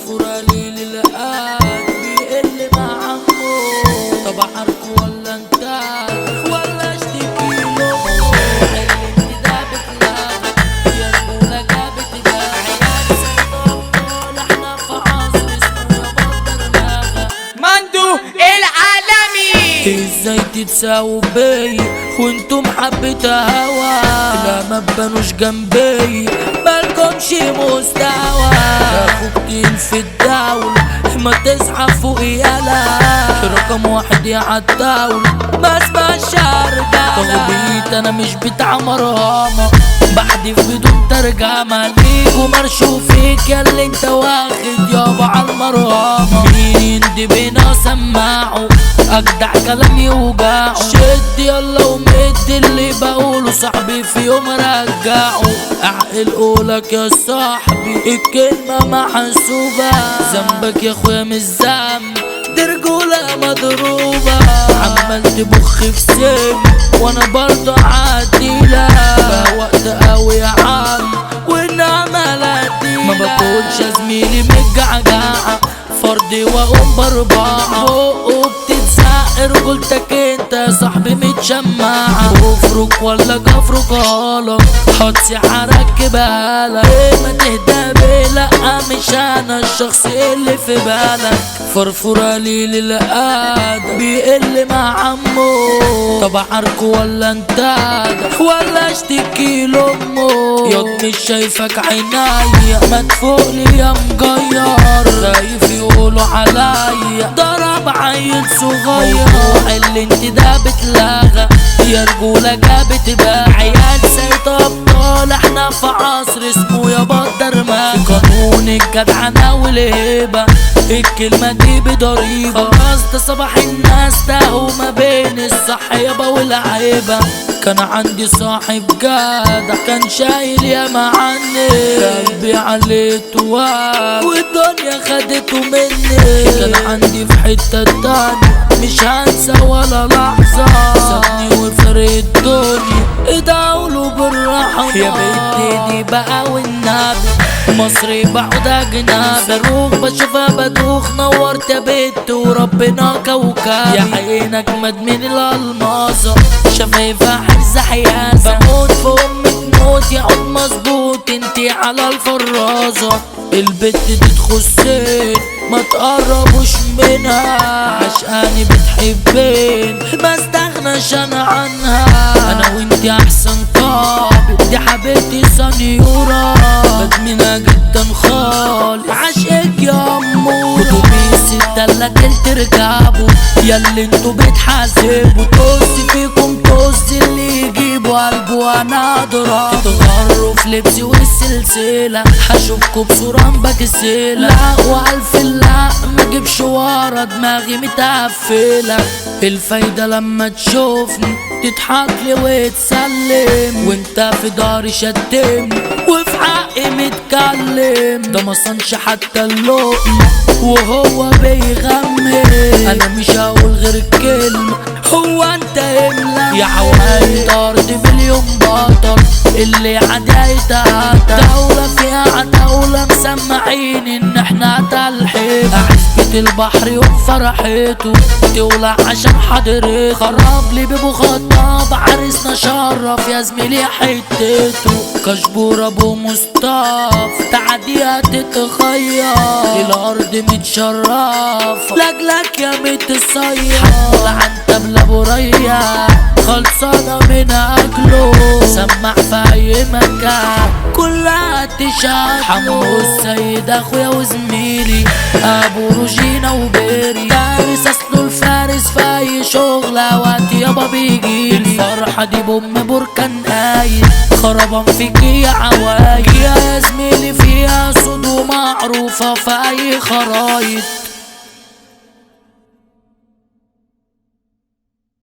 فرفورة لي للقلب بيقل مع عمو طب عارفه ولا انت ولا اشتكي له اللي انت ده بتلعب يا رجولة جابت ده عيال سيد ابطال احنا في عصر اسمه يا بطل لغة مندو العالمي ازاي تتساووا بي وانتم حبة هوا لا ما تبانوش جنبي مالكمش مستوى اخوك تقيل في الدولة ما تصحى فوق يالا رقم واحد يا عالدولة ما اسمعش رجالة تغبيت انا مش بتاع مرامة بحدف بدون ترجمة ليكوا مرشو فيك يا اللي انت واخد يابا عالمرامة مين يندي بينا سماعه اجدع كلام يوجعه شد يلا ومد اللي بقوله صاحبي في يوم رجعه اعقل قولك يا صاحبي الكلمة محسوبة ذنبك يا اخويا مش ذنب دي رجولة مضروبة عمال تبخ في سن وانا برضه عديلة بقى وقت قوي يا عم والنعمة لا ما بكونش يا زميلي متجعجعة فردي واقوم باربعة بقه بتتزق رجولتك انت يا صاحبي متشمعة كفرك ولا كفرك غلط حط سحرك كبالك ايه ما تهدى بيه لا مش انا الشخص اللي في بالك فرفورة لي للقادة بيقل مع عمو طب عاركو ولا انت ده ولا اشتكي لامه ياض مش شايفك عينيا ما تفوقلي يا مجير خايف يقولوا عليا ضرب عيل صغير اللي انت ده بتلغى يا رجولة جابت بقى عيال سيد ابطال احنا في عصر اسمه يا بدر ما قانون الجدعنة والهبة الكلمة دي بضريبة خلاص ده صباح الناس تاهوا ما بين الصح يابا والعيبة كان عندي صاحب جدع كان شايل ياما عني قلبي عليه تواب والدنيا خدته مني كان عندي في حتة تانية مش هنسى ولا لحظة سابني وفرق الدنيا ادعوله بالراحة يا بنتي دي بقى والنبي مصري بقعد اجنبي بروح بشوفها بدوخ نورت يا بنت وربنا كوكب يا عين اجمد من الالماظة شفايفها حرزة حيازة بموت في امك موت يا عود مظبوط انتي على الفرازة البت دي تخصين ما تقربوش منها عشقاني بتحبين ما استغناش انا عنها انا وانتي احسن قابل دي حبيبتي سنيورة بدمنها جدا خالص عشقك يا امو اتوبيس التلاجة تركبوا ياللي انتوا بتحاسبوا طز فيكم طز اللي يجيبوا قلبه وانا اضرب تتغروا في لبسي والسلسلة هشوفكوا بصورة مبكسلة لا والف لا ما اجيبش ورا دماغي متقفلة الفايدة لما تشوفني تضحك لي وتسلم وانت في داري شتمني وفي حقي متكلم ده ما صنش حتى اللقمة وهو بيغمي انا مش هقول غير الكلمة هو انت املا يا حوالي طرد مليون بطل اللي عدايتها دولة فيها عداولة مسمعين ان احنا تلحيق عزبة البحر يوم فرحته تولع عشان حضرته خرب لي بيبو خطاب عريسنا شرف يا زميلي حتته كشبور ابو مصطفى تعديها تتخير الارض متشرف لاجلك يا متصير عن تبلة برية خلصانة من اكله سمع في اي مكان كلها تشهد حمو السيد اخويا وزميلي ابو روجينا وبيري فارس اصله الفارس في اي شغلة وقت يابا بيجي الفرحة دي بام بركان قايل خربان فيك يا عوايد يا زميلي فيها صدو معروفة في اي خرايط